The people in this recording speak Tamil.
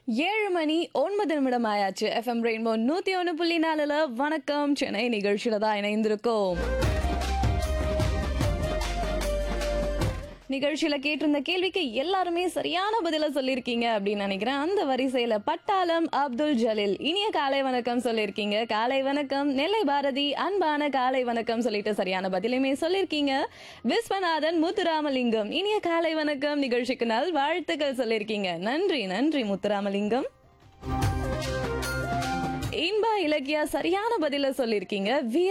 ஏழு மணி ஒன்பது நிமிடம் ஆயாச்சு எஃப்எம் ரெயின்போ நூத்தி ஒன்று புள்ளி நாலுல வணக்கம் சென்னை நிகழ்ச்சியில தான் இணைந்திருக்கோம் நிகழ்ச்சியில கேட்டிருந்த கேள்விக்கு எல்லாருமே சரியான பதில சொல்லியிருக்கீங்க அப்படின்னு நினைக்கிறேன் அந்த வரிசையில பட்டாளம் அப்துல் ஜலீல் இனிய காலை வணக்கம் சொல்லியிருக்கீங்க காலை வணக்கம் நெல்லை பாரதி அன்பான காலை வணக்கம் சொல்லிட்டு சரியான பதிலுமே சொல்லியிருக்கீங்க விஸ்வநாதன் முத்துராமலிங்கம் இனிய காலை வணக்கம் நிகழ்ச்சிக்கு நல் வாழ்த்துக்கள் சொல்லியிருக்கீங்க நன்றி நன்றி முத்துராமலிங்கம் இன்பா இலக்கியா சரியான பதில சொல்லியிருக்கீங்க வீர